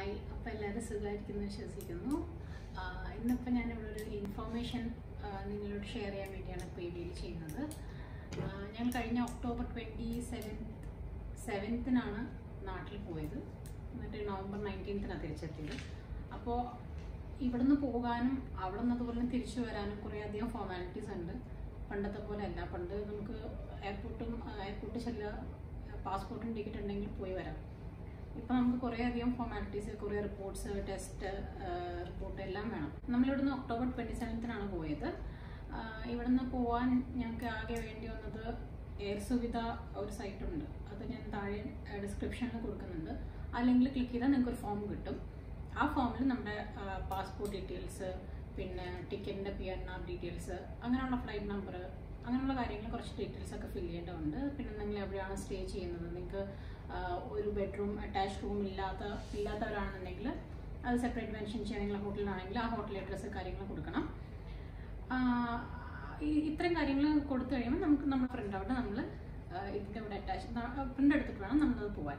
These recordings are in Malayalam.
ഹായ് അപ്പോൾ എല്ലാവരും സുഖമായിരിക്കുന്നു വിശ്വസിക്കുന്നു ആഹ് ഇന്നിപ്പോൾ ഞാനിവിടെ ഒരു ഇൻഫോർമേഷൻ നിങ്ങളോട് ഷെയർ ചെയ്യാൻ വേണ്ടിയാണ് ഇപ്പോൾ ഈ വീഡിയോ ചെയ്യുന്നത് ആഹ് ഞാൻ കഴിഞ്ഞ ഒക്ടോബർ ട്വൻറ്റി സെവൻ സെവൻത്തിനാണ് നാട്ടിൽ പോയത് എന്നിട്ട് നവംബർ നയൻറ്റീൻത്തിനാണ് തിരിച്ചെത്തിയത് അപ്പോൾ ഇവിടുന്ന് പോകാനും അവിടെ നിന്ന് അതുപോലെ തിരിച്ചു വരാനും കുറേ അധികം ഫോർമാലിറ്റീസ് ഉണ്ട് പണ്ടത്തെ പോലെ അല്ല പണ്ട് നമുക്ക് എയർപോർട്ടും എയർപോർട്ടിൽ ചെല്ലുക പാസ്പോർട്ടും ടിക്കറ്റ് ഉണ്ടെങ്കിൽ പോയി വരാം ഇപ്പം നമുക്ക് കുറേ അധികം ഫോർമാലിറ്റീസ് കുറേ റിപ്പോർട്ട്സ് ടെസ്റ്റ് റിപ്പോർട്ട് എല്ലാം വേണം നമ്മളിവിടുന്ന് ഒക്ടോബർ ട്വൻറ്റി സെവൻത്തിനാണ് പോയത് ആഹ് ഇവിടുന്ന് പോവാൻ ഞങ്ങൾക്ക് ആകെ വേണ്ടി വന്നത് എയർ സുവിധ ഒരു സൈറ്റ് ഉണ്ട് അത് ഞാൻ താഴെ ഡിസ്ക്രിപ്ഷനിൽ കൊടുക്കുന്നുണ്ട് അല്ലെങ്കിൽ ക്ലിക്ക് ചെയ്താൽ നിങ്ങൾക്ക് ഒരു ഫോം കിട്ടും ആ ഫോമിൽ നമ്മുടെ പാസ്പോർട്ട് ഡീറ്റെയിൽസ് പിന്നെ ടിക്കറ്റിൻ്റെ പി എൻ ആർ ഡീറ്റെയിൽസ് അങ്ങനെയുള്ള ഫ്ലൈറ്റ് നമ്പർ അങ്ങനെയുള്ള കാര്യങ്ങൾ കുറച്ച് ഡീറ്റെയിൽസ് ഒക്കെ ഫില്ല് ചെയ്യേണ്ടതുണ്ട് പിന്നെ നിങ്ങൾ എവിടെയാണ് സ്റ്റേ ചെയ്യുന്നത് നിങ്ങൾക്ക് ഒരു ബെഡ്റൂം അറ്റാച്ച് റൂം ഇല്ലാത്ത ഇല്ലാത്തവരാണെന്നുണ്ടെങ്കിൽ അത് സെപ്പറേറ്റ് മെൻഷൻ ചെയ്യണമെങ്കിൽ ഹോട്ടലിലാണെങ്കിൽ ആ ഹോട്ടൽ അഡ്രസ്സ് കാര്യങ്ങൾ കൊടുക്കണം ആഹ് ഈ ഇത്രയും കാര്യങ്ങൾ കൊടുത്തു കഴിയുമ്പോൾ നമുക്ക് നമ്മുടെ പ്രിൻ്റ് ഔട്ട് നമ്മൾ ഇതിൻ്റെ കൂടെ അറ്റാച്ച് പ്രിൻ്റ് എടുത്തിട്ട് വേണം നമ്മളത് പോകാൻ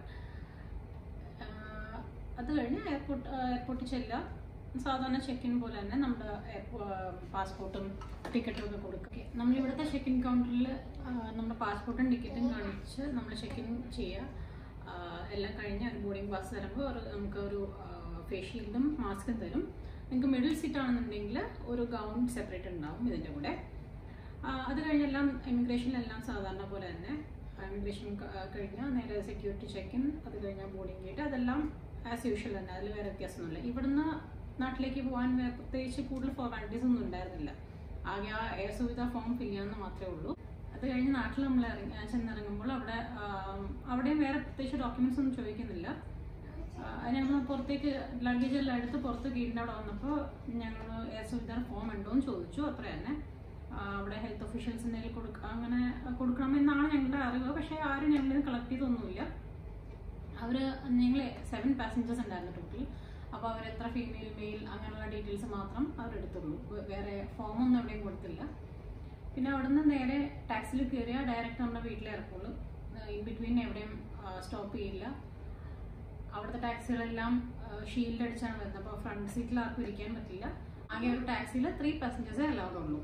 ആഹ് അത് കഴിഞ്ഞ് എയർപോർട്ട് എയർപോർട്ടിൽ ചെല്ലുക സാധാരണ ചെക്ക് ഇൻ പോലെ തന്നെ നമ്മുടെ പാസ്പോർട്ടും ടിക്കറ്റും ഒക്കെ കൊടുക്കുക നമ്മൾ ഇവിടുത്തെ ചെക്ക് ഇൻ കൗണ്ടറിൽ നമ്മുടെ പാസ്പോർട്ടും ടിക്കറ്റും കാണിച്ച് നമ്മൾ ചെക്ക് ഇൻ ചെയ്യുക ആഹ് എല്ലാം കഴിഞ്ഞ് ഒരു ബോർഡിംഗ് പാസ് തരുമ്പോൾ ഒരു നമുക്ക് ഒരു ഫേസ് ഷീൽഡും മാസ്കും തരും നിങ്ങൾക്ക് മിഡിൽ സീറ്റ് ആണെന്നുണ്ടെങ്കിൽ ഒരു ഗൗൺ സെപ്പറേറ്റ് ഉണ്ടാവും ഇതിൻ്റെ കൂടെ ആഹ് അത് കഴിഞ്ഞെല്ലാം ഇമിഗ്രേഷനിലെല്ലാം സാധാരണ പോലെ തന്നെ ഇമിഗ്രേഷൻ കഴിഞ്ഞാൽ നേരെ സെക്യൂരിറ്റി ചെക്ക് ഇൻ അത് കഴിഞ്ഞാൽ ബോർഡിംഗ് ഗേറ്റ് അതെല്ലാം ആസ് യൂഷ്വൽ തന്നെ അതിൽ വേറെ വ്യത്യാസമൊന്നുമില്ല ഇവിടുന്ന് നാട്ടിലേക്ക് പോകാൻ വേ- പ്രത്യേകിച്ച് കൂടുതൽ ഫോർമാലിറ്റീസ് ഒന്നും ഉണ്ടായിരുന്നില്ല ആകെ ആ എയർ സുവിധ ഫോം ഫിൽ ചെയ്യാമെന്ന് മാത്രമേ ഉള്ളൂ അത് കഴിഞ്ഞ് നാട്ടിൽ നമ്മൾ ഇറങ്ങി ചെന്നിറങ്ങുമ്പോൾ അവിടെ ആം, അവിടെയും വേറെ പ്രത്യേകിച്ച് ഡോക്യുമെന്റ്സ് ഒന്നും ചോദിക്കുന്നില്ല ഞങ്ങൾ പുറത്തേക്ക് ലഗേജ് എല്ലാം എടുത്ത് പുറത്ത് ഗേറ്റിൻ്റെ അവിടെ വന്നപ്പോൾ ഞങ്ങൾ എയർ സുവിധ ഫോം ഉണ്ടോ എന്ന് ചോദിച്ചു അത്ര തന്നെ ആ, അവിടെ ഹെൽത്ത് ഒഫീഷ്യൽസിൻ്റെ കയ്യിൽ കൊടുക്കുക അങ്ങനെ കൊടുക്കണമെന്നാണ് ഞങ്ങളുടെ അറിവ് പക്ഷേ ആരും ഞങ്ങളിത് കളക്ട് ചെയ്തൊന്നുമില്ല അവർ ഞങ്ങൾ സെവൻ പാസഞ്ചേഴ്സ് ഉണ്ടായിരുന്നു ടോട്ടൽ അപ്പോൾ അവർ എത്ര ഫീമെയിൽ മെയിൽ അങ്ങനെയുള്ള ഡീറ്റെയിൽസ് മാത്രം അവരെടുത്തുള്ളൂ വേ- വേറെ ഫോമൊന്നും എവിടെയും കൊടുത്തില്ല പിന്നെ അവിടുന്ന് നേരെ ടാക്സിയിൽ കയറിയാൽ ഡയറക്റ്റ് നമ്മുടെ വീട്ടിൽ ഇറക്കുള്ളൂ ഇൻ ബിറ്റ്വീൻ എവിടെയും സ്റ്റോപ്പ് ചെയ്യില്ല അവിടുത്തെ ടാക്സികളെല്ലാം ഷീൽഡ് അടിച്ചാണ് വരുന്നത് അപ്പോൾ ഫ്രണ്ട് സീറ്റിൽ ആർക്കും ഇരിക്കാൻ പറ്റില്ല ആകെ ഒരു ടാക്സിയിൽ ത്രീ പാസഞ്ചേഴ്സേ അലൗഡ് ഉള്ളൂ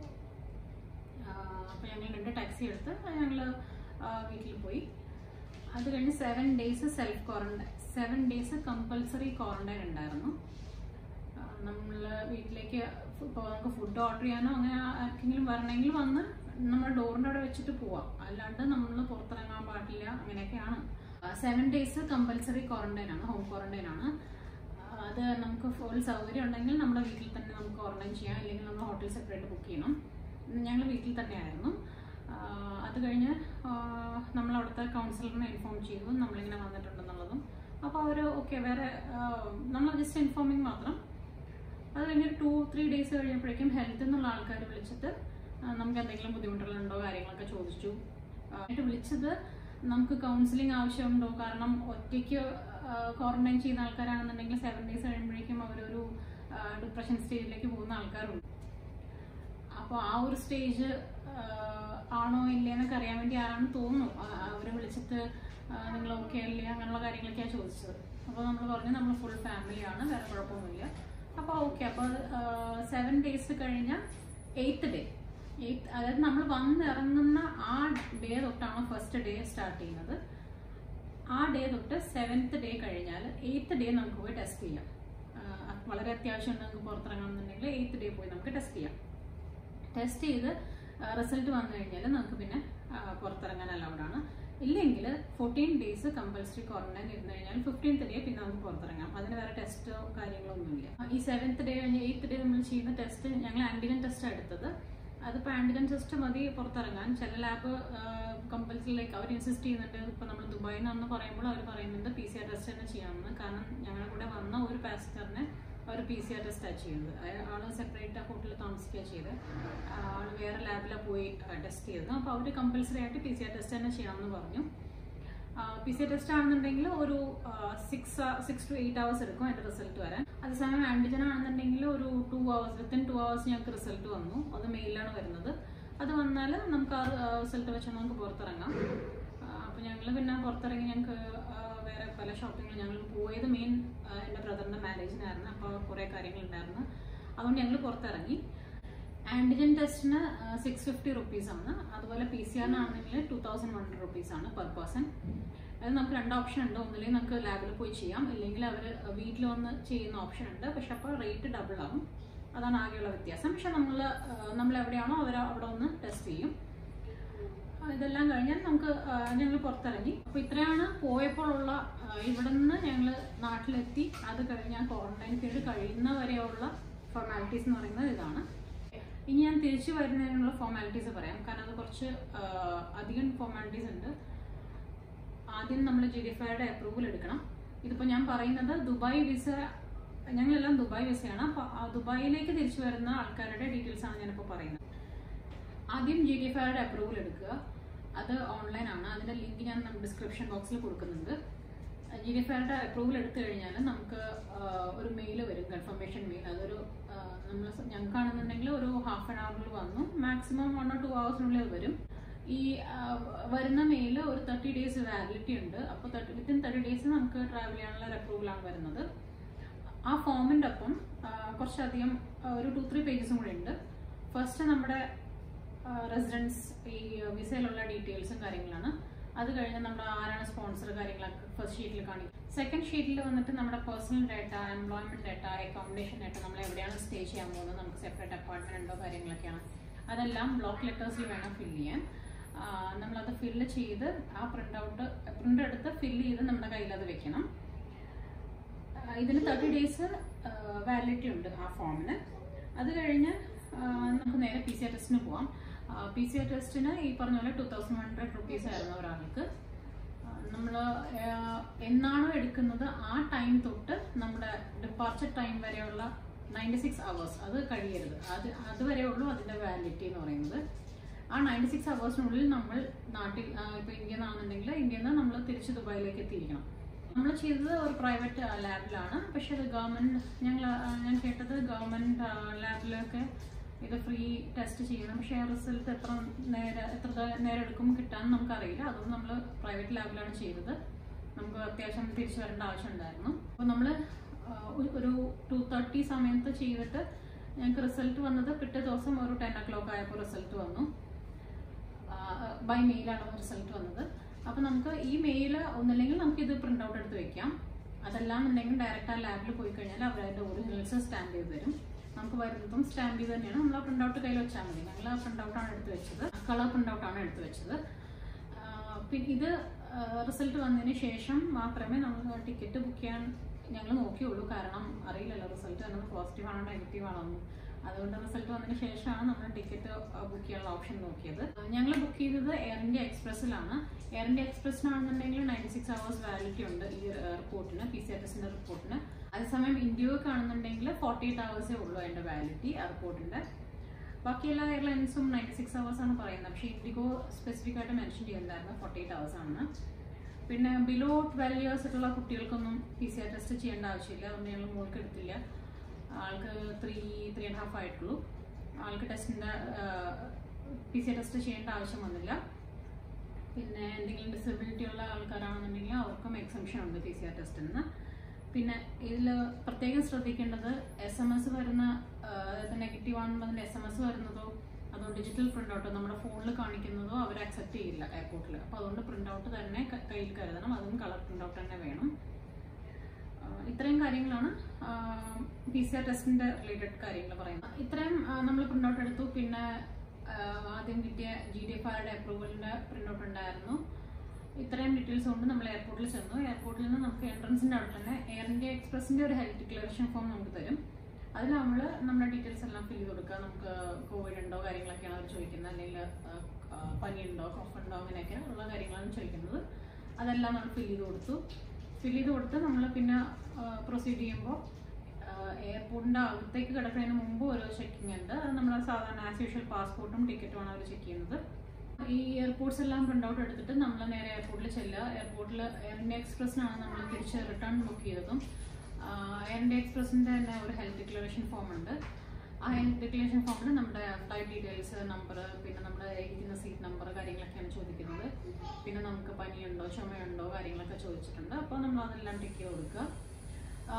അപ്പോൾ ഞങ്ങൾ രണ്ട് ടാക്സി എടുത്ത് ഞങ്ങൾ വീട്ടിൽ പോയി അത് കഴിഞ്ഞ് seven days self quarantine seven days compulsory quarantine ഉണ്ടായിരുന്നു നമ്മൾ വീട്ടിലേക്ക് ഇപ്പോൾ നമുക്ക് ഫുഡ് ഓർഡർ ചെയ്യാനോ അങ്ങനെ ആർക്കെങ്കിലും വരണമെങ്കിൽ വന്ന് നമ്മുടെ ഡോറിൻ്റെ അവിടെ വെച്ചിട്ട് പോവാം അല്ലാണ്ട് നമ്മൾ പുറത്തിറങ്ങാൻ പാടില്ല അങ്ങനെയൊക്കെയാണ് സെവൻ ഡേയ്സ് കമ്പൽസറി ക്വാറന്റൈൻ ആണ് ഹോം ക്വാറന്റൈൻ ആണ് ആ, അത് നമുക്ക് ഫുൾ സൗകര്യം ഉണ്ടെങ്കിൽ നമ്മുടെ വീട്ടിൽ തന്നെ നമുക്ക് ക്വാറന്റൈൻ ചെയ്യാം അല്ലെങ്കിൽ നമ്മൾ ഹോട്ടൽ സെപ്പറേറ്റ് ബുക്ക് ചെയ്യണം ഞങ്ങൾ വീട്ടിൽ തന്നെയായിരുന്നു ആ, അത് കഴിഞ്ഞ് നമ്മൾ അവിടുത്തെ കൗൺസിലറിനെ ഇൻഫോം ചെയ്തു നമ്മളിങ്ങനെ വന്നിട്ടുണ്ടെന്നുള്ളതും അപ്പോൾ അവർ ഓക്കെ വേറെ നമ്മൾ ജസ്റ്റ് ഇൻഫോമിങ് മാത്രം അത് കഴിഞ്ഞ് ടു ത്രീ ഡേയ്സ് കഴിഞ്ഞപ്പോഴേക്കും ഹെൽത്ത് എന്നുള്ള ആൾക്കാർ വിളിച്ചിട്ട് ആ, നമുക്ക് എന്തെങ്കിലും ബുദ്ധിമുട്ടുകളുണ്ടോ കാര്യങ്ങളൊക്കെ ചോദിച്ചു ആ, എന്നിട്ട് വിളിച്ചത് നമുക്ക് കൗൺസിലിംഗ് ആവശ്യമുണ്ടോ കാരണം ഒറ്റയ്ക്ക് ക്വാറന്റൈൻ ചെയ്യുന്ന ആൾക്കാരാണെന്നുണ്ടെങ്കിൽ സെവൻ ഡേയ്സ് കഴിയുമ്പോഴേക്കും അവരൊരു ഡിപ്രഷൻ സ്റ്റേജിലേക്ക് പോകുന്ന ആൾക്കാരുണ്ട് അപ്പോൾ ആ ഒരു സ്റ്റേജ് ആണോ ഇല്ലേന്നൊക്കെ അറിയാൻ വേണ്ടി ആരാണെന്ന് തോന്നുന്നു അവർ വിളിച്ചിട്ട് നിങ്ങൾ ഓക്കെ അല്ലേ അങ്ങനെയുള്ള കാര്യങ്ങളൊക്കെയാണ് ചോദിച്ചത് അപ്പോൾ നമ്മൾ പറഞ്ഞു നമ്മൾ ഫുൾ ഫാമിലിയാണ് വേറെ കുഴപ്പമൊന്നുമില്ല അപ്പോൾ ഓക്കെ അപ്പോൾ സെവൻ ഡേയ്സ് കഴിഞ്ഞ എയ്ത്ത് ഡേ എയ്ത്ത് അതായത് നമ്മൾ വന്നിറങ്ങുന്ന ആ ഡേ തൊട്ടാണ് ഫസ്റ്റ് ഡേ സ്റ്റാർട്ട് ചെയ്യുന്നത് ആ ഡേ തൊട്ട് സെവൻത്ത് ഡേ കഴിഞ്ഞാൽ എയ്ത്ത് ഡേ നമുക്ക് പോയി ടെസ്റ്റ് ചെയ്യാം ആ, വളരെ അത്യാവശ്യം നമുക്ക് പുറത്തിറങ്ങണമെന്നുണ്ടെങ്കിൽ എയ്ത്ത് ഡേ പോയി നമുക്ക് ടെസ്റ്റ് ചെയ്യാം ടെസ്റ്റ് ചെയ്ത് റിസൾട്ട് വന്നു കഴിഞ്ഞാൽ നമുക്ക് പിന്നെ ആ, പുറത്തിറങ്ങാൻ അലൗഡ് ആണ് ഇല്ലെങ്കിൽ ഫോർട്ടീൻ ഡേയ്സ് കമ്പൽസറി ക്വാറന്റൈൻ ഇരുന്ന് കഴിഞ്ഞാൽ ഫിഫ്റ്റീൻത്ത് ഡേ പിന്നെ നമുക്ക് പുറത്തിറങ്ങാം അതിന് വേറെ ടെസ്റ്റോ കാര്യങ്ങളൊന്നുമില്ല ഈ സെവൻത്ത് ഡേ കഴിഞ്ഞ് എയ്ത്ത് ഡേ നമ്മൾ ചെയ്യുന്ന ടെസ്റ്റ് ഞങ്ങൾ ആന്റിജൻ ടെസ്റ്റ് എടുത്തത് അതിപ്പോൾ ആന്റിജൻ ടെസ്റ്റ് മതി പുറത്തിറങ്ങാൻ ചില ലാബ് കമ്പൽസറി ലൈക്ക് അവർ ഇൻസിസ്റ്റ് ചെയ്യുന്നുണ്ട് ഇപ്പോൾ നമ്മൾ ദുബായിൽ നിന്നാണെന്ന് പറയുമ്പോൾ അവർ പറയുന്നുണ്ട് പി സി ആർ ടെസ്റ്റ് തന്നെ ചെയ്യാമെന്ന് കാരണം ഞങ്ങളുടെ കൂടെ വന്ന ഒരു പാസഞ്ചറിനെ അവർ പി സി ആർ ടെസ്റ്റാണ് ചെയ്യുന്നത് ആൾ സെപ്പറേറ്റ് ഹോട്ടലിൽ താമസിക്കുക ചെയ്ത് ആൾ വേറെ ലാബിലാണ് പോയി ടെസ്റ്റ് ചെയ്തത് അപ്പോൾ അവർ കമ്പൽസറി ആയിട്ട് പി സി ആർ ടെസ്റ്റ് തന്നെ ചെയ്യാമെന്ന് പറഞ്ഞു പി സി ടെസ്റ്റ് ആണെന്നുണ്ടെങ്കിൽ ഒരു six six to eight hours എടുക്കും അതിന്റെ റിസൾട്ട് വരാൻ അതേസമയം ആന്റിജൻ ആണെന്നുണ്ടെങ്കിൽ ഒരു two hours within two hours ഞങ്ങൾക്ക് റിസൾട്ട് വന്നു അത് മെയിലാണ് വരുന്നത് അത് വന്നാൽ നമുക്ക് ആ റിസൾട്ട് വെച്ച് നമുക്ക് പുറത്തിറങ്ങാം അപ്പോൾ ഞങ്ങൾ പിന്നെ പുറത്തിറങ്ങി ഞങ്ങൾക്ക് വേറെ പല ഷോപ്പിങ്ങിൽ ഞങ്ങൾ പോയത് മെയിൻ എൻ്റെ ബ്രദറിൻ്റെ മാരേജിനായിരുന്നു അപ്പോൾ കുറേ കാര്യങ്ങളുണ്ടായിരുന്നു അതുകൊണ്ട് ഞങ്ങൾ പുറത്തിറങ്ങി ആൻറ്റിജൻ ടെസ്റ്റിന് സിക്സ് ഫിഫ്റ്റി റുപ്പീസാണ് അതുപോലെ പി സി ആറിനാണെങ്കിൽ ടു തൗസൻഡ് വൺ ഹൺഡ്രഡ് റുപ്പീസാണ് പെർ പേഴ്സൺ അത് നമുക്ക് രണ്ട് ഓപ്ഷൻ ഉണ്ട് ഒന്നില്ലെങ്കിൽ നമുക്ക് ലാബിൽ പോയി ചെയ്യാം ഇല്ലെങ്കിൽ അവർ വീട്ടിൽ വന്ന് ചെയ്യുന്ന ഓപ്ഷൻ ഉണ്ട് പക്ഷെ അപ്പോൾ റേറ്റ് ഡബിൾ ആവും അതാണ് ആകെയുള്ള വ്യത്യാസം പക്ഷെ നമ്മൾ നമ്മൾ എവിടെയാണോ അവർ അവിടെ ഒന്ന് ടെസ്റ്റ് ചെയ്യും ആ, ഇതെല്ലാം കഴിഞ്ഞാൽ നമുക്ക് ഞങ്ങൾ പുറത്തിറങ്ങി അപ്പോൾ ഇത്രയാണ് പോയപ്പോഴുള്ള ഇവിടെ നിന്ന് ഞങ്ങൾ നാട്ടിലെത്തി അത് കഴിഞ്ഞാൽ ക്വാറന്റൈൻ പീരീഡ് കഴിയുന്ന വരെയുള്ള ഫോർമാലിറ്റീസ് എന്ന് പറയുന്നത് ഇതാണ് ഇനി ഞാൻ തിരിച്ചു വരുന്നതിനുള്ള ഫോർമാലിറ്റീസ് പറയാം കാരണം അത് കുറച്ച് ആ, അധികം ഫോർമാലിറ്റീസ് ഉണ്ട് ആദ്യം നമ്മൾ ജി ഡി ഫൈയുടെ അപ്രൂവൽ എടുക്കണം ഇതിപ്പോൾ ഞാൻ പറയുന്നത് ദുബായ് വിസ ഞങ്ങളെല്ലാം ദുബായ് വിസയാണ് അപ്പോൾ ആ ദുബായിലേക്ക് തിരിച്ചു വരുന്ന ആൾക്കാരുടെ ഡീറ്റെയിൽസ് ആണ് ഞാനിപ്പോൾ പറയുന്നത് ആദ്യം ജി ഡി ഫൈയുടെ അപ്രൂവൽ എടുക്കുക അത് ഓൺലൈൻ ആണ് അതിന്റെ ലിങ്ക് ഞാൻ ഡിസ്ക്രിപ്ഷൻ ബോക്സിൽ കൊടുക്കുന്നുണ്ട് ജി ഡി ഫൈയുടെ അപ്രൂവൽ എടുത്തു കഴിഞ്ഞാൽ നമുക്ക് ആ, ഒരു മെയിൽ വരും കൺഫർമേഷൻ മെയിൽ അതൊരു നമ്മൾ ഞങ്ങൾക്കാണെന്നുണ്ടെങ്കിൽ ഒരു ഹാഫ് ആൻ അവറിൽ വന്നു മാക്സിമം വൺ ഓർ ടു ഹവേഴ്സിനുള്ളിൽ അത് വരും ഈ ആ, വരുന്ന മെയിൽ ഒരു തേർട്ടി ഡേയ്സ് വാലിഡിറ്റി ഉണ്ട് അപ്പോൾ തേർട്ടി വിത്തിൻ തേർട്ടി ഡേയ്സ് നമുക്ക് ട്രാവൽ ചെയ്യാനുള്ള ഒരു അപ്രൂവലാണ് വരുന്നത് ആ ഫോമിൻ്റെ ഒപ്പം ആ, കുറച്ചധികം ആ, ഒരു ടു ത്രീ പേജസും കൂടെ ഉണ്ട് ഫസ്റ്റ് നമ്മുടെ റെസിഡൻസ് ഈ വിസയിലുള്ള ഡീറ്റെയിൽസും കാര്യങ്ങളാണ് അത് കഴിഞ്ഞ് നമ്മുടെ ആരാണ് സ്പോൺസർ കാര്യങ്ങളൊക്കെ ഫസ്റ്റ് ഷീറ്റിൽ കാണിക്കും സെക്കൻഡ് ഷീറ്റിൽ വന്നിട്ട് നമ്മുടെ personal data employment data accommodation data നമ്മൾ എവിടെയാണ് സ്റ്റേ ചെയ്യാൻ പോകുന്നത് നമുക്ക് സെപ്പറേറ്റ് അപ്പാർട്ട്മെന്റ് ഉണ്ടോ കാര്യങ്ങളൊക്കെയാണ് അതെല്ലാം ബ്ലോക്ക് ലെറ്റേഴ്സിൽ വേണം ഫില്ല് ചെയ്യാൻ ആ, നമ്മളത് ഫില്ല് ചെയ്ത് ആ പ്രിന്റ് ഔട്ട് പ്രിന്റ് എടുത്ത് ഫില്ല് ചെയ്ത് നമ്മുടെ കയ്യിൽ അത് വെക്കണം ആ, ഇതിന് തേർട്ടി ഡേയ്സ് വാലിഡിറ്റി ഉണ്ട് ആ ഫോമിന് അത് കഴിഞ്ഞ് ആ, നമുക്ക് നേരെ പി സി ആർ ടെസ്റ്റിന് പോവാം പി സി ആർ ടെസ്റ്റിന് ഈ പറഞ്ഞ പോലെ ടു തൗസൻഡ് ഹൺഡ്രഡ് റുപ്പീസ് ആയിരുന്നു ഒരാൾക്ക് നമ്മൾ എന്നാണോ എടുക്കുന്നത് ആ ടൈം തൊട്ട് നമ്മുടെ ഡിപ്പാർച്ചർ ടൈം വരെയുള്ള നയൻറ്റി സിക്സ് അവേഴ്സ് അത് കഴിയരുത് അത് അതുവരെ ഉള്ളൂ അതിൻ്റെ വാലിഡിറ്റി എന്ന് പറയുന്നത് ആ നയൻറ്റി സിക്സ് അവേഴ്സിനുള്ളിൽ നമ്മൾ നാട്ടിൽ ഇപ്പോൾ ഇന്ത്യയിൽ നിന്നാണെന്നുണ്ടെങ്കിൽ ഇന്ത്യയിൽ നിന്ന് നമ്മൾ തിരിച്ച് ദുബായിലേക്ക് എത്തിയിരിക്കണം നമ്മൾ ചെയ്തത് ഒരു പ്രൈവറ്റ് ലാബിലാണ് പക്ഷെ അത് ഗവൺമെന്റ് ഞങ്ങൾ ഞാൻ കേട്ടത് ഗവൺമെന്റ് ലാബിലൊക്കെ ഇത് ഫ്രീ ടെസ്റ്റ് ചെയ്യണം പക്ഷേ ആ റിസൾട്ട് എത്ര നേരെ എത്ര ദ- നേരം എടുക്കും കിട്ടാൻ നമുക്കറിയില്ല അതുകൊണ്ട് നമ്മൾ പ്രൈവറ്റ് ലാബിലാണ് ചെയ്തത് നമുക്ക് അത്യാവശ്യം തിരിച്ചു വരേണ്ട ആവശ്യമുണ്ടായിരുന്നു അപ്പോൾ നമ്മൾ ഒരു ടു തേർട്ടി സമയത്ത് ചെയ്തിട്ട് ഞങ്ങൾക്ക് റിസൾട്ട് വന്നത് പിറ്റേ ദിവസം ഒരു ടെൻ ഒ ക്ലോക്ക് ആയപ്പോൾ റിസൾട്ട് വന്നു ബൈ മെയിലാണ് റിസൾട്ട് വന്നത് അപ്പോൾ നമുക്ക് ഈ മെയിൽ ഒന്നില്ലെങ്കിൽ നമുക്ക് ഇത് പ്രിന്റ് ഔട്ട് എടുത്ത് വെക്കാം അതെല്ലാം ഉണ്ടെങ്കിൽ ഡയറക്റ്റ് ആ ലാബിൽ പോയി കഴിഞ്ഞാൽ അവർ അതിന്റെ ഒറിജിനൽസ് സ്റ്റാമ്പ് ചെയ്ത് തരും നമുക്ക് വരുന്നതും സ്റ്റാമ്പ് ചെയ്ത് തന്നെയാണ് നമ്മൾ ആ പ്രിന്റ് ഔട്ട് കയ്യിൽ വെച്ചാൽ മതി ഞങ്ങൾ ആ പ്രിന്റ് ഔട്ടാണ് എടുത്ത് വെച്ചത് കളർ പ്രിന്റ് ഔട്ടാണ് എടുത്ത് വെച്ചത് ആ, പിന്നെ ഇത് റിസൾട്ട് വന്നതിന് ശേഷം മാത്രമേ നമ്മൾ ടിക്കറ്റ് ബുക്ക് ചെയ്യാൻ ഞങ്ങൾ നോക്കിയുള്ളൂ കാരണം അറിയില്ലല്ലോ റിസൾട്ട് എന്നത് പോസിറ്റീവ് ആണോ നെഗറ്റീവ് ആണോ എന്ന് അതുകൊണ്ട് റിസൾട്ട് വന്നതിന് ശേഷമാണ് നമ്മൾ ടിക്കറ്റ് ബുക്ക് ചെയ്യാനുള്ള ഓപ്ഷൻ നോക്കിയത് ഞങ്ങൾ ബുക്ക് ചെയ്തത് എയർ ഇന്ത്യ എക്സ്പ്രസ്സിലാണ് എയർ ഇന്ത്യ എക്സ്പ്രസ്സിനാണെന്നുണ്ടെങ്കിൽ നയൻറ്റി സിക്സ് അവേഴ്സ് വാലിഡിറ്റി ഉണ്ട് ഈ റിപ്പോർട്ടിന് പി സി ആർ ടെസ്റ്റിന്റെ റിപ്പോർട്ടിന് അതേസമയം ഇന്ത്യക്ക് ആണെന്നുണ്ടെങ്കിൽ ഫോർട്ടി എയ്റ്റ് അവേഴ്സേ ഉള്ളൂ അതിന്റെ വാലിഡിറ്റി ആ റിപ്പോർട്ടിന്റെ ബാക്കി എല്ലാ എയർലൈൻസും നയൻറ്റി സിക്സ് അവേഴ്സ് ആണ് പറയുന്നത് പക്ഷേ ഇൻഡിഗോ സ്പെസിഫിക് ആയിട്ട് മെൻഷൻ ചെയ്യുന്നുണ്ടായിരുന്നു ഫോർട്ടി എയ്റ്റ് അവേഴ്സ് ആണ് പിന്നെ ബിലോ ട്വൽവ് ഇയേഴ്സ് ആയിട്ടുള്ള കുട്ടികൾക്കൊന്നും പി സി ആർ ടെസ്റ്റ് ചെയ്യേണ്ട ആവശ്യമില്ല അതുകൊണ്ട് ഞങ്ങൾ മോൾക്ക് എടുത്തില്ല ആൾക്ക് ത്രീ ത്രീ ആൻഡ് ഹാഫ് ആയിട്ടുള്ളൂ ആൾക്ക് ടെസ്റ്റിൻ്റെ പി സി ആർ ടെസ്റ്റ് ചെയ്യേണ്ട ആവശ്യം വന്നില്ല പിന്നെ എന്തെങ്കിലും ഡിസബിലിറ്റി ഉള്ള ആൾക്കാരാണെന്നുണ്ടെങ്കിൽ അവർക്കും എക്സംഷൻ ഉണ്ട് പി സി ആർ ടെസ്റ്റിന് പിന്നെ ഇതിൽ പ്രത്യേകം ശ്രദ്ധിക്കേണ്ടത് എസ് എം എസ് വരുന്ന ആ, അതായത് നെഗറ്റീവ് ആണെന്നുള്ളതിൻ്റെ എസ് എം എസ് വരുന്നതോ അതോ ഡിജിറ്റൽ പ്രിന്റ് ഔട്ടോ നമ്മുടെ ഫോണിൽ കാണിക്കുന്നതോ അവർ അക്സെപ്റ്റ് ചെയ്യില്ല എയർപോർട്ടിൽ അപ്പോൾ അതുകൊണ്ട് പ്രിന്റ് ഔട്ട് തന്നെ ക- കയ്യിൽ കരുതണം അതും കളർ പ്രിന്റ് ഔട്ട് തന്നെ വേണം ആ, ഇത്രയും കാര്യങ്ങളാണ് പി സി ആർ ടെസ്റ്റിന്റെ റിലേറ്റഡ് കാര്യങ്ങൾ പറയുന്നത് ഇത്രയും നമ്മൾ പ്രിന്റ് ഔട്ട് എടുത്തു പിന്നെ ആ, ആദ്യം കിട്ടിയ ജി ഡി എഫ് ആറുടെ അപ്രൂവലിന്റെ പ്രിന്റ് ഔട്ട് ഉണ്ടായിരുന്നു ഇത്രയും ഡീറ്റെയിൽസ് കൊണ്ട് നമ്മൾ എയർപോർട്ടിൽ ചെന്നു എയർപോർട്ടിൽ നിന്ന് നമുക്ക് എൻട്രൻസിന്റെ അവിടെ തന്നെ എയർ ഇന്ത്യ എക്സ്പ്രസിന്റെ ഒരു ഹെൽത്ത് ഡിക്ലറേഷൻ ഫോം നമുക്ക് തരും അതിൽ നമ്മൾ നമ്മുടെ ഡീറ്റെയിൽസ് എല്ലാം ഫില്ല് ചെയ്ത് കൊടുക്കുക നമുക്ക് കോവിഡ് ഉണ്ടോ കാര്യങ്ങളൊക്കെയാണ് അവർ ചോദിക്കുന്നത് അല്ലെങ്കിൽ ആ, ആ, പനിയുണ്ടോ കോഫ് ഉണ്ടോ അങ്ങനെയൊക്കെ ഉള്ള കാര്യങ്ങളാണ് ചോദിക്കുന്നത് അതെല്ലാം നമ്മൾ ഫില്ല് ചെയ്ത് കൊടുത്തു ഫില്ല് ചെയ്ത് കൊടുത്ത് നമ്മൾ പിന്നെ പ്രൊസീഡ് ചെയ്യുമ്പോൾ എയർപോർട്ടിന്റെ അകത്തേക്ക് കിടക്കുന്നതിന് മുമ്പ് ഒരു ചെക്കിംഗ് ഉണ്ട് അത് നമ്മൾ സാധാരണ ആസ് യൂഷ്വൽ പാസ്പോർട്ടും ടിക്കറ്റുമാണ് അവർ ചെക്ക് ചെയ്യുന്നത് ഈ എയർപോർട്ട്സ് എല്ലാം പ്രിന്റ് ഔട്ട് എടുത്തിട്ട് നമ്മൾ നേരെ എയർപോർട്ടിൽ ചെല്ലുക എയർപോർട്ടിൽ എയർ ഇന്ത്യ എക്സ്പ്രസ്സിനാണ് നമ്മൾ തിരിച്ച് റിട്ടേൺ ബുക്ക് ചെയ്തതും എയർ ഇന്ത്യ എക്സ്പ്രസിന്റെ തന്നെ ഒരു ഹെൽത്ത് ഡിക്ലറേഷൻ ഫോം ഉണ്ട് ആ ഹെൽത്ത് ഡിക്ലറേഷൻ ഫോമിൽ നമ്മുടെ ഫ്ലൈറ്റ് ഡീറ്റെയിൽസ് നമ്പർ പിന്നെ നമ്മുടെ ഇരിക്കുന്ന സീറ്റ് നമ്പർ കാര്യങ്ങളൊക്കെയാണ് ചോദിക്കുന്നത് പിന്നെ നമുക്ക് പനിയുണ്ടോ ചുമയുണ്ടോ കാര്യങ്ങളൊക്കെ ചോദിച്ചിട്ടുണ്ട് അപ്പോൾ നമ്മൾ അതെല്ലാം ടിക്ക് ചെയ്ത് കൊടുക്കുക ആ, ആ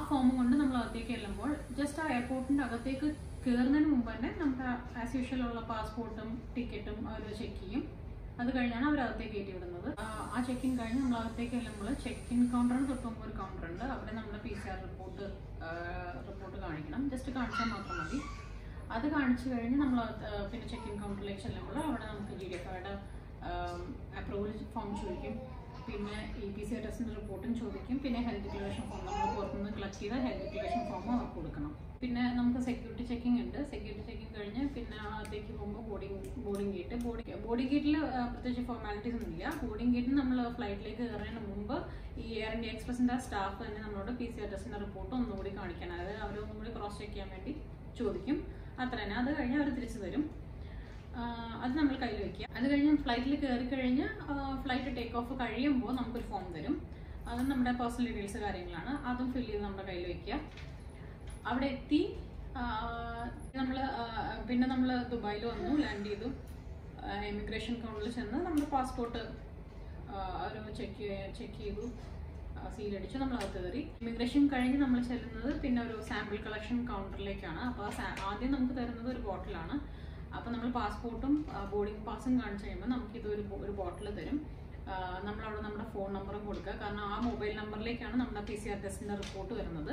ഫോം കൊണ്ട് നമ്മൾ അകത്തേക്ക് ചെല്ലുമ്പോൾ ജസ്റ്റ് ആ എയർപോർട്ടിന്റെ അകത്തേക്ക് കയറുന്നതിന് മുമ്പ് തന്നെ നമ്മുടെ ആസ് യൂഷ്വൽ ഉള്ള പാസ്പോർട്ടും ടിക്കറ്റും അവർ ചെക്ക് ചെയ്യും അത് കഴിഞ്ഞാണ് അവർ അകത്തേക്ക് കയറ്റി വിടുന്നത് ആ, ആ ചെക്കിൻ കഴിഞ്ഞ് നമ്മൾ അകത്തേക്ക് ചെല്ലുമ്പോൾ ചെക്കിൻ കൗണ്ടറിന് തൊട്ട് മുമ്പ് ഒരു കൗണ്ടർ ഉണ്ട് അവിടെ നമ്മുടെ P C R report report കാണിക്കണം ജസ്റ്റ് കാണിച്ചാൽ മാത്രം മതി അത് കാണിച്ചു കഴിഞ്ഞ് നമ്മൾ പിന്നെ ചെക്കിൻ കൗണ്ടറിലേക്ക് ചെല്ലുമ്പോൾ അവിടെ നമുക്ക് ജി ഡി എഫ് ഐയുടെ അപ്രൂവൽ ഫോം ചോദിക്കും പിന്നെ ഇ പി സി ടെസ്റ്റിന്റെ റിപ്പോർട്ടും ചോദിക്കും പിന്നെ ഹെൽത്ത് ഡിക്ലറേഷൻ ഫോം നമ്മൾ പുറത്തുനിന്ന് കളക്ട് ചെയ്ത ഹെൽത്ത് ഡിക്ലറേഷൻ ഫോം അവർക്ക് കൊടുക്കണം പിന്നെ നമുക്ക് സെക്യൂരിറ്റി ചെക്കിംഗ് ഉണ്ട് സെക്യൂരിറ്റി ചെക്കിംഗ് കഴിഞ്ഞ് പിന്നെ അകത്തേക്ക് പോകുമ്പോൾ boarding boarding gate boarding boarding ഗേറ്റിൽ പ്രത്യേകിച്ച് ഫോർമാലിറ്റീസ് ഒന്നുമില്ല ബോർഡിംഗ് ഗേറ്റിൽ നമ്മൾ ഫ്ലൈറ്റിലേക്ക് കയറുന്നതിന് മുമ്പ് ഈ എയർ ഇന്ത്യ എക്സ്പ്രസിന്റെ സ്റ്റാഫ് തന്നെ നമ്മളോട് പി സി ആർ ടെസ്റ്റിന്റെ റിപ്പോർട്ട് ഒന്നുകൂടി കാണിക്കാൻ അതായത് അവർ ഒന്നുകൂടി ക്രോസ് ചെക്ക് ചെയ്യാൻ വേണ്ടി ചോദിക്കും അത്ര തന്നെ അത് കഴിഞ്ഞ് അവർ തിരിച്ചു തരും ആഹ് അത് നമ്മൾ കയ്യിൽ വെക്കുക അത് കഴിഞ്ഞ് ഫ്ലൈറ്റിൽ കയറി കഴിഞ്ഞ് ഫ്ലൈറ്റ് ടേക്ക് ഓഫ് കഴിയുമ്പോൾ നമുക്കൊരു ഫോം തരും അത് നമ്മുടെ പേഴ്സണൽ ഡീറ്റെയിൽസ് കാര്യങ്ങളാണ് അതും ഫില്ല് ചെയ്ത് നമ്മുടെ കയ്യിൽ വെക്കുക അവിടെ എത്തി നമ്മൾ പിന്നെ നമ്മൾ ദുബായിൽ വന്നു ലാൻഡ് ചെയ്തു ഇമിഗ്രേഷൻ കൗണ്ടറിൽ ചെന്ന് നമ്മുടെ പാസ്പോർട്ട് അവർ ചെക്ക് ചെക്ക് ചെയ്തു സീൽ അടിച്ചു നമ്മൾ അകത്ത് കയറി ഇമിഗ്രേഷൻ കഴിഞ്ഞ് നമ്മൾ ചെല്ലുന്നത് പിന്നെ ഒരു സാമ്പിൾ കളക്ഷൻ കൗണ്ടറിലേക്കാണ് അപ്പോൾ ആദ്യം നമുക്ക് തരുന്നത് ഒരു ബോട്ടിലാണ് അപ്പോൾ നമ്മൾ പാസ്പോർട്ടും ബോർഡിംഗ് പാസും കാണിച്ചു കഴിയുമ്പോൾ നമുക്കിത് ഒരു ബോ- ഒരു ബോട്ടിൽ തരും നമ്മളവിടെ നമ്മുടെ ഫോൺ നമ്പറും കൊടുക്കുക കാരണം ആ മൊബൈൽ നമ്പറിലേക്കാണ് നമ്മുടെ പി സി ആർ ടെസ്റ്റിൻ്റെ റിപ്പോർട്ട് വരുന്നത്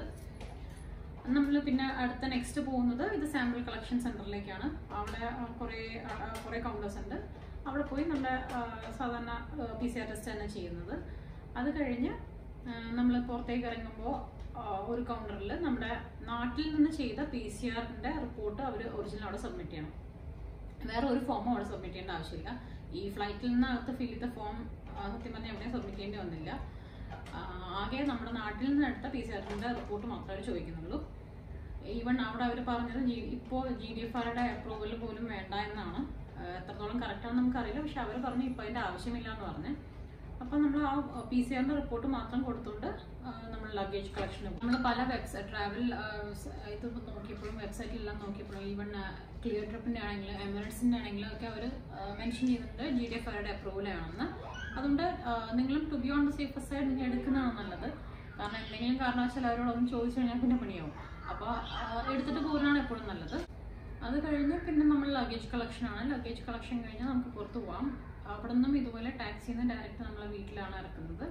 നമ്മൾ പിന്നെ അടുത്ത നെക്സ്റ്റ് പോകുന്നത് ഇത് സാമ്പിൾ കളക്ഷൻ സെന്ററിലേക്കാണ് അവിടെ ആ, കുറേ ആ, ആ, കുറേ കൗണ്ടേഴ്സ് ഉണ്ട് അവിടെ പോയി നമ്മുടെ ആ, സാധാരണ പി സി ആർ ടെസ്റ്റ് തന്നെ ചെയ്യുന്നത് അത് കഴിഞ്ഞ് നമ്മൾ പുറത്തേക്ക് ഇറങ്ങുമ്പോൾ ഒരു കൗണ്ടറിൽ നമ്മുടെ നാട്ടിൽ നിന്ന് ചെയ്ത പി സി ആറിന്റെ റിപ്പോർട്ട് അവർ ഒറിജിനൽ അവിടെ സബ്മിറ്റ് ചെയ്യണം വേറെ ഒരു ഫോമും അവിടെ സബ്മിറ്റ് ചെയ്യേണ്ട ആവശ്യമില്ല ഈ ഫ്ലൈറ്റിൽ നിന്ന് അകത്ത് ഫിൽ ചെയ്ത ഫോം സത്യം പറഞ്ഞാൽ എവിടെയും സബ്മിറ്റ് ചെയ്യേണ്ടി വന്നില്ല ആ, ആകെ നമ്മുടെ നാട്ടിൽ നിന്ന് എടുത്ത പി സി ആറിന്റെ റിപ്പോർട്ട് മാത്രമേ അവർ ചോദിക്കുന്നുള്ളൂ ഈവൺ അവിടെ അവർ പറഞ്ഞത് ജി- ഇപ്പോൾ ജി ഡി എഫ് ആറുടെ അപ്രൂവൽ പോലും വേണ്ട എന്നാണ് ആ, എത്രത്തോളം കറക്റ്റ് ആണെന്ന് നമുക്കറിയില്ല പക്ഷെ അവർ പറഞ്ഞു ഇപ്പോൾ അതിന്റെ ആവശ്യമില്ല എന്ന് പറഞ്ഞു അപ്പം നമ്മൾ ആ പി സി ആറിന്റെ റിപ്പോർട്ട് മാത്രം കൊടുത്തുകൊണ്ട് നമ്മൾ ലഗേജ് കളക്ഷൻ നമ്മൾ പല വെബ്സൈറ്റ് ട്രാവൽ ഇത് നോക്കിയപ്പോഴും വെബ്സൈറ്റിലെല്ലാം നോക്കിയപ്പോഴും ഈവൺ ക്ലിയർ ട്രിപ്പിന്റെ ആണെങ്കിലും എമിറേറ്റ്സിന്റെ ആണെങ്കിലും ഒക്കെ അവർ മെൻഷൻ ചെയ്തിട്ടുണ്ട് ജി ഡി എഫ് ആറുടെ അപ്രൂവൽ ആണെന്ന് അതുകൊണ്ട് ആ, നിങ്ങളും to be on the safe side നിങ്ങൾ എടുക്കുന്നതാണ് നല്ലത് കാരണം എന്തെങ്കിലും കാരണവശാൽ അവരോടൊന്നും ചോദിച്ചു കഴിഞ്ഞാൽ പിന്നെ പണിയാവും അപ്പോൾ എടുത്തിട്ട് പോകുന്നതാണ് എപ്പോഴും നല്ലത് അത് കഴിഞ്ഞ് പിന്നെ നമ്മൾ ലഗേജ് കളക്ഷൻ ആണ് ലഗേജ് കളക്ഷൻ കഴിഞ്ഞാൽ നമുക്ക് പുറത്ത് പോവാം അവിടെ നിന്നും ഇതുപോലെ ടാക്സിയിൽ നിന്ന് ഡയറക്റ്റ് നമ്മളെ വീട്ടിലാണ് ഇറക്കുന്നത്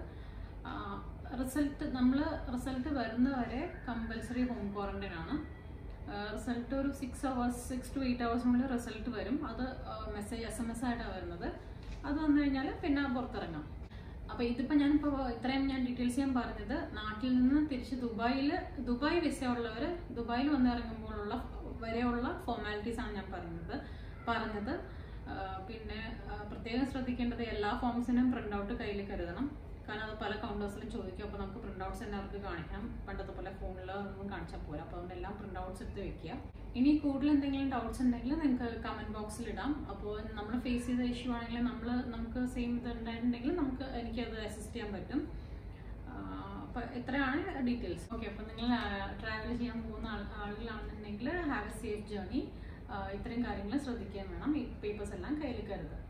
റിസൾട്ട് നമ്മൾ റിസൾട്ട് വരുന്നവരെ കമ്പൽസറി ഹോം ക്വാറന്റൈൻ ആണ് റിസൾട്ട് ഒരു six hours six to eight അവേഴ്സിനുള്ളിൽ റിസൾട്ട് വരും അത് മെസ്സേജ് എസ് എം എസ് ആയിട്ടാണ് വരുന്നത് അത് വന്നു കഴിഞ്ഞാൽ പിന്നെ പുറത്തിറങ്ങാം അപ്പൊ ഇതിപ്പോ ഞാനിപ്പോ ഇത്രയും ഞാൻ ഡീറ്റെയിൽസ് ഞാൻ പറഞ്ഞത് നാട്ടിൽ നിന്ന് തിരിച്ച് ദുബായിൽ ദുബായ് വിസ ഉള്ളവർ ദുബായിൽ വന്ന് ഇറങ്ങുമ്പോഴുള്ള വരെയുള്ള ഫോർമാലിറ്റീസ് ആണ് ഞാൻ പറയുന്നത് പറഞ്ഞത് ആ, പിന്നെ ആ, പ്രത്യേകം ശ്രദ്ധിക്കേണ്ടത് എല്ലാ ഫോംസിനും പ്രിന്റ് ഔട്ട് കയ്യിൽ കരുതണം കാരണം അത് പല കൗണ്ടേഴ്സിലും ചോദിക്കും അപ്പോൾ നമുക്ക് പ്രിന്റ് ഔട്ട്സ് തന്നെ അവർക്ക് കാണിക്കാം പണ്ടത്തെ പോലെ ഫോണിൽ ഒന്നും കാണിച്ചാൽ പോരാ അപ്പോൾ അതുകൊണ്ട് എല്ലാം പ്രിന്റ് ഔട്ട്സ് എടുത്ത് വെക്കുക ഇനി കൂടുതൽ എന്തെങ്കിലും ഡൗട്ട്സ് ഉണ്ടെങ്കിൽ നിങ്ങൾക്ക് കമന്റ് ബോക്സിൽ ഇടാം അപ്പോൾ നമ്മൾ ഫേസ് ചെയ്ത ഇഷ്യൂ ആണെങ്കിൽ നമ്മൾ നമുക്ക് സെയിം ഇത് ഉണ്ടായിട്ടുണ്ടെങ്കിൽ നമുക്ക് എനിക്കത് അസിസ്റ്റ് ചെയ്യാൻ പറ്റും അപ്പോൾ ഇത്രയാണ് ഡീറ്റെയിൽസ് ഓക്കെ അപ്പോൾ നിങ്ങൾ ട്രാവൽ ചെയ്യാൻ പോകുന്ന ആൾ ആളുകളാണെന്നുണ്ടെങ്കിൽ ഹാവ് എ സേഫ് ജേർണി ഇത്രയും കാര്യങ്ങൾ ശ്രദ്ധിക്കാൻ വേണം ഈ പേപ്പേഴ്സ് എല്ലാം കയ്യിൽ കരുതുക